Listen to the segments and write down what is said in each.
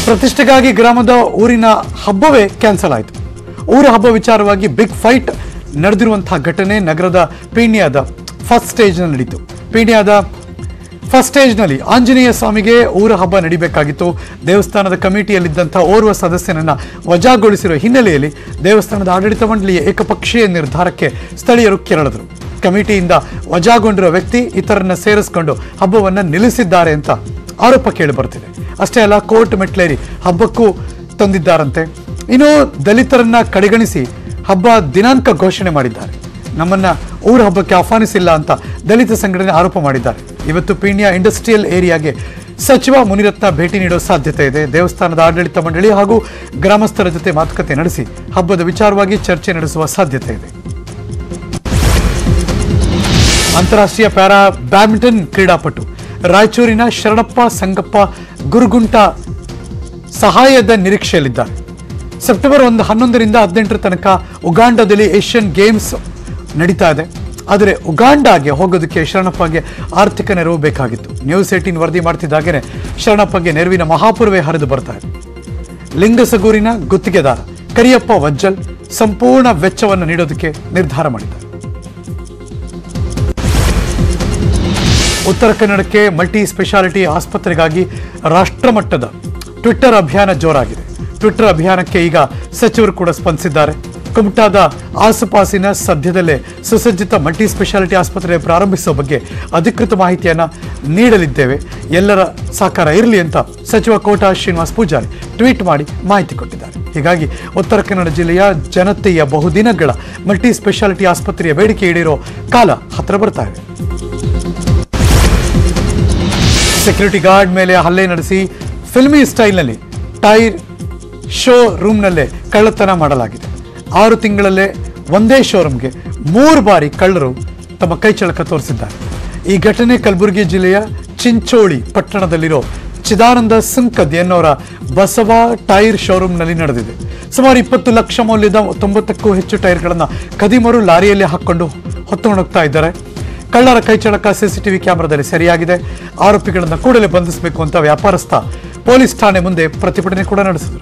ಪ್ರತಿಷ್ಠೆಗಾಗಿ ಗ್ರಾಮದ ಊರಿನ ಹಬ್ಬವೇ ಕ್ಯಾನ್ಸಲ್ ಆಯಿತು ಊರ ಹಬ್ಬ ವಿಚಾರವಾಗಿ ಬಿಗ್ ಫೈಟ್ ನಡೆದಿರುವಂತಹ ಘಟನೆ ನಗರದ ಪೀಣ್ಯದ ಫಸ್ಟ್ ಸ್ಟೇಜ್ನಲ್ಲಿ ನಡೀತು ಪೀಣ್ಯದ ಫಸ್ಟ್ ಸ್ಟೇಜ್ನಲ್ಲಿ ಆಂಜನೇಯ ಸ್ವಾಮಿಗೆ ಊರ ಹಬ್ಬ ನಡಿಬೇಕಾಗಿತ್ತು ದೇವಸ್ಥಾನದ ಕಮಿಟಿಯಲ್ಲಿದ್ದಂಥ ಓರ್ವ ಸದಸ್ಯನನ್ನ ವಜಾಗೊಳಿಸಿರುವ ಹಿನ್ನೆಲೆಯಲ್ಲಿ ದೇವಸ್ಥಾನದ ಆಡಳಿತ ಮಂಡಳಿಯ ಏಕಪಕ್ಷೀಯ ನಿರ್ಧಾರಕ್ಕೆ ಸ್ಥಳೀಯರು ಕೆರಳಿದರು ಕಮಿಟಿಯಿಂದ ವಜಾಗೊಂಡಿರುವ ವ್ಯಕ್ತಿ ಇತರರನ್ನ ಸೇರಿಸಿಕೊಂಡು ಹಬ್ಬವನ್ನು ನಿಲ್ಲಿಸಿದ್ದಾರೆ ಅಂತ ಆರೋಪ ಕೇಳಿ ಬರ್ತಿದೆ ಅಷ್ಟೇ ಅಲ್ಲ ಕೋರ್ಟ್ ಮೆಟ್ಲೇರಿ ಹಬ್ಬಕ್ಕೂ ತಂದಿದ್ದಾರಂತೆ ಇನ್ನು ದಲಿತರನ್ನ ಕಡೆಗಣಿಸಿ ಹಬ್ಬ ದಿನಾಂಕ ಘೋಷಣೆ ಮಾಡಿದ್ದಾರೆ ನಮ್ಮನ್ನ ಊರ ಹಬ್ಬಕ್ಕೆ ಆಹ್ವಾನಿಸಿಲ್ಲ ಅಂತ ದಲಿತ ಸಂಘಟನೆ ಆರೋಪ ಮಾಡಿದ್ದಾರೆ ಇವತ್ತು ಪೀಣ್ಯ ಇಂಡಸ್ಟ್ರಿಯಲ್ ಏರಿಯಾಗೆ ಸಚಿವ ಮುನಿರತ್ನ ಭೇಟಿ ನೀಡೋ ಸಾಧ್ಯತೆ ಇದೆ ದೇವಸ್ಥಾನದ ಆಡಳಿತ ಮಂಡಳಿ ಹಾಗೂ ಗ್ರಾಮಸ್ಥರ ಜೊತೆ ಮಾತುಕತೆ ನಡೆಸಿ ಹಬ್ಬದ ವಿಚಾರವಾಗಿ ಚರ್ಚೆ ನಡೆಸುವ ಸಾಧ್ಯತೆ ಇದೆ ಅಂತಾರಾಷ್ಟ್ರೀಯ ಪ್ಯಾರಾ ಬ್ಯಾಡ್ಮಿಂಟನ್ ಕ್ರೀಡಾಪಟು ರಾಯಚೂರಿನ ಶರಣಪ್ಪ ಸಂಗಪ್ಪ ಗುರುಗುಂಟ ಸಹಾಯದ ನಿರೀಕ್ಷೆಯಲ್ಲಿದ್ದಾರೆ ಸೆಪ್ಟೆಂಬರ್ ಒಂದು ಹನ್ನೊಂದರಿಂದ ಹದಿನೆಂಟರ ತನಕ ಉಗಾಂಡದಲ್ಲಿ ಏಷ್ಯನ್ ಗೇಮ್ಸ್ ನಡೀತಾ ಇದೆ ಆದರೆ ಉಗಾಂಡಾಗೆ ಹೋಗೋದಕ್ಕೆ ಶರಣಪ್ಪಗೆ ಆರ್ಥಿಕ ನೆರವು ಬೇಕಾಗಿತ್ತು ನ್ಯೂಸ್ ಏಟೀನ್ ವರದಿ ಮಾಡ್ತಿದ್ದಾಗೇನೆ ಶರಣಪ್ಪಗೆ ನೆರವಿನ ಮಹಾಪುರವೇ ಹರಿದು ಬರ್ತಾ ಇದೆ ಲಿಂಗಸಗೂರಿನ ಗುತ್ತಿಗೆದಾರ ಕರಿಯಪ್ಪ ವಜ್ಜಲ್ ಸಂಪೂರ್ಣ ವೆಚ್ಚವನ್ನು ನೀಡೋದಕ್ಕೆ ನಿರ್ಧಾರ ಮಾಡಿದ್ದಾರೆ ಉತ್ತರ ಕನ್ನಡಕ್ಕೆ ಮಲ್ಟಿ ಸ್ಪೆಷಾಲಿಟಿ ಆಸ್ಪತ್ರೆಗಾಗಿ ರಾಷ್ಟ್ರಮಟ್ಟದ ಟ್ವಿಟ್ಟರ್ ಅಭಿಯಾನ ಜೋರಾಗಿದೆ ಟ್ವಿಟ್ಟರ್ ಅಭಿಯಾನಕ್ಕೆ ಈಗ ಸಚಿವರು ಕೂಡ ಸ್ಪಂದಿಸಿದ್ದಾರೆ ಕುಮಟಾದ ಆಸುಪಾಸಿನ ಸದ್ಯದಲ್ಲೇ ಸುಸಜ್ಜಿತ ಮಲ್ಟಿ ಸ್ಪೆಷಾಲಿಟಿ ಆಸ್ಪತ್ರೆ ಪ್ರಾರಂಭಿಸುವ ಬಗ್ಗೆ ಅಧಿಕೃತ ಮಾಹಿತಿಯನ್ನ ನೀಡಲಿದ್ದೇವೆ ಎಲ್ಲರ ಸಹಕಾರ ಇರಲಿ ಅಂತ ಸಚಿವ ಕೋಟಾ ಶ್ರೀನಿವಾಸ್ ಪೂಜಾರಿ ಟ್ವೀಟ್ ಮಾಡಿ ಮಾಹಿತಿ ಕೊಟ್ಟಿದ್ದಾರೆ ಹೀಗಾಗಿ ಉತ್ತರ ಕನ್ನಡ ಜಿಲ್ಲೆಯ ಜನತೆಯ ಬಹುದಿನಗಳ ಮಲ್ಟಿ ಸ್ಪೆಷಾಲಿಟಿ ಆಸ್ಪತ್ರೆಯ ಬೇಡಿಕೆ ಈಡೇರೋ ಕಾಲ ಹತ್ರ ಬರ್ತಾ ಇದೆ ಸೆಕ್ಯೂರಿಟಿ ಗಾರ್ಡ್ ಮೇಲೆ ಹಲ್ಲೆ ನಡೆಸಿ ಫಿಲ್ಮಿ ಸ್ಟೈಲ್ನಲ್ಲಿ ಟೈರ್ ಶೋ ರೂಮ್ನಲ್ಲೇ ಕಳ್ಳತನ ಮಾಡಲಾಗಿದೆ ಆರು ತಿಂಗಳಲ್ಲೇ ಒಂದೇ ಶೋರೂಮ್ಗೆ ಮೂರು ಬಾರಿ ಕಳ್ಳರು ತಮ್ಮ ಕೈಚಳಕ ತೋರಿಸಿದ್ದಾರೆ ಈ ಘಟನೆ ಕಲಬುರಗಿ ಜಿಲ್ಲೆಯ ಚಿಂಚೋಳಿ ಪಟ್ಟಣದಲ್ಲಿರೋ ಚಿದಾನಂದ ಸುಂಕದ್ ಎನ್ನೋರ ಬಸವ ಟೈರ್ ಶೋರೂಮ್ನಲ್ಲಿ ನಡೆದಿದೆ ಸುಮಾರು ಇಪ್ಪತ್ತು ಲಕ್ಷ ಮೌಲ್ಯದ ತೊಂಬತ್ತಕ್ಕೂ ಹೆಚ್ಚು ಟೈರ್ಗಳನ್ನು ಕದಿಮರು ಲಾರಿಯಲ್ಲಿ ಹಾಕೊಂಡು ಹೊತ್ತುಕೊಂಡು ಹೋಗ್ತಾ ಇದ್ದಾರೆ ಕಳ್ಳರ ಕೈಚಳಕ ಸಿಸಿಟಿವಿ ಕ್ಯಾಮೆರಾದಲ್ಲಿ ಸರಿಯಾಗಿದೆ ಆರೋಪಿಗಳನ್ನು ಕೂಡಲೇ ಬಂಧಿಸಬೇಕು ಅಂತ ವ್ಯಾಪಾರಸ್ಥ ಪೊಲೀಸ್ ಠಾಣೆ ಮುಂದೆ ಪ್ರತಿಭಟನೆ ಕೂಡ ನಡೆಸಿದರು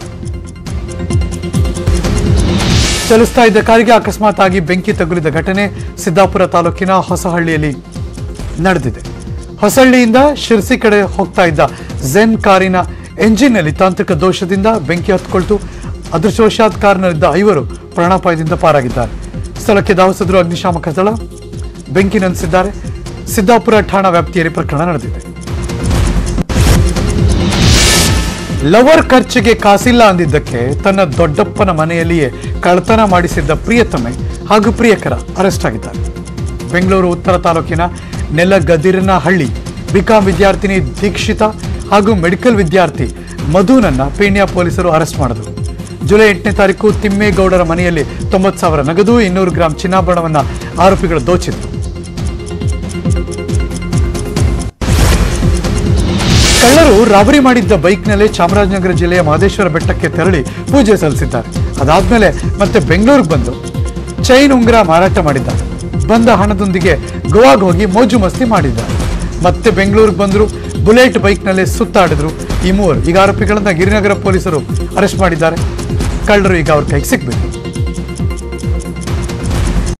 ಚಲಿಸ್ತಾ ಇದ್ದ ಕಾರಿಗೆ ಅಕಸ್ಮಾತ್ ಆಗಿ ಬೆಂಕಿ ತಗುಲಿದ ಘಟನೆ ಸಿದ್ದಾಪುರ ತಾಲೂಕಿನ ಹೊಸಹಳ್ಳಿಯಲ್ಲಿ ನಡೆದಿದೆ ಹೊಸಹಳ್ಳಿಯಿಂದ ಶಿರ್ಸಿ ಕಡೆ ಹೋಗ್ತಾ ಇದ್ದ ಝೆನ್ ಕಾರಿನ ಎಂಜಿನ್ನಲ್ಲಿ ತಾಂತ್ರಿಕ ದೋಷದಿಂದ ಬೆಂಕಿ ಹತ್ಕೊಳ್ತು ಅದೃಷ್ಟವಶಾತ್ ಕಾರ್ನಲ್ಲಿದ್ದ ಐವರು ಪ್ರಾಣಾಪಾಯದಿಂದ ಪಾರಾಗಿದ್ದಾರೆ ಸ್ಥಳಕ್ಕೆ ಧಾವಿಸಿದ್ರು ಅಗ್ನಿಶಾಮಕ ದಳ ಬೆಂಕಿ ನಂದಿಸಿದ್ದಾರೆ ಸಿದ್ದಾಪುರ ಠಾಣಾ ವ್ಯಾಪ್ತಿಯಲ್ಲಿ ಪ್ರಕರಣ ನಡೆದಿದೆ ಲವರ್ ಖರ್ಚಿಗೆ ಕಾಸಿಲ್ಲ ಅಂದಿದ್ದಕ್ಕೆ ತನ್ನ ದೊಡ್ಡಪ್ಪನ ಮನೆಯಲ್ಲಿಯೇ ಕಳ್ಳತನ ಮಾಡಿಸಿದ್ದ ಪ್ರಿಯತಮೆ ಹಾಗೂ ಪ್ರಿಯಕರ ಅರೆಸ್ಟ್ ಆಗಿದ್ದಾರೆ ಬೆಂಗಳೂರು ಉತ್ತರ ತಾಲೂಕಿನ ನೆಲಗದಿರನಹಳ್ಳಿ ಬಿಕಾಂ ವಿದ್ಯಾರ್ಥಿನಿ ದೀಕ್ಷಿತಾ ಹಾಗೂ ಮೆಡಿಕಲ್ ವಿದ್ಯಾರ್ಥಿ ಮಧುನನ್ನ ಪೀಣ್ಯ ಪೊಲೀಸರು ಅರೆಸ್ಟ್ ಮಾಡಿದರು ಜುಲೈ ಎಂಟನೇ ತಾರೀಕು ತಿಮ್ಮೇಗೌಡರ ಮನೆಯಲ್ಲಿ ತೊಂಬತ್ತು ಸಾವಿರ ನಗದು ಇನ್ನೂರು ಗ್ರಾಂ ಚಿನ್ನಾಭರಣವನ್ನ ಆರೋಪಿಗಳು ದೋಚಿದ್ರು ಕಳ್ಳರು ರಾಬರಿ ಮಾಡಿದ್ದ ಬೈಕ್ನಲ್ಲೇ ಚಾಮರಾಜನಗರ ಜಿಲ್ಲೆಯ ಮಹದೇಶ್ವರ ಬೆಟ್ಟಕ್ಕೆ ತೆರಳಿ ಪೂಜೆ ಸಲ್ಲಿಸಿದ್ದಾರೆ ಅದಾದ್ಮೇಲೆ ಮತ್ತೆ ಬೆಂಗಳೂರಿಗೆ ಬಂದು ಚೈನ್ ಉಂಗುರ ಮಾರಾಟ ಮಾಡಿದ್ದಾರೆ ಬಂದ ಹಣದೊಂದಿಗೆ ಗೋವಾಗೆ ಹೋಗಿ ಮೋಜು ಮಸ್ತಿ ಮಾಡಿದ್ದಾರೆ ಮತ್ತೆ ಬೆಂಗಳೂರಿಗೆ ಬಂದರು ಬುಲೆಟ್ ಬೈಕ್ನಲ್ಲೇ ಸುತ್ತಾಡಿದ್ರು ಈ ಮೂವರು ಈಗ ಆರೋಪಿಗಳನ್ನ ಗಿರಿನಗರ ಪೊಲೀಸರು ಅರೆಸ್ಟ್ ಮಾಡಿದ್ದಾರೆ ಕಳ್ಳರು ಈಗ ಅವ್ರ ಕೈಗೆ ಸಿಕ್ಬೇಕು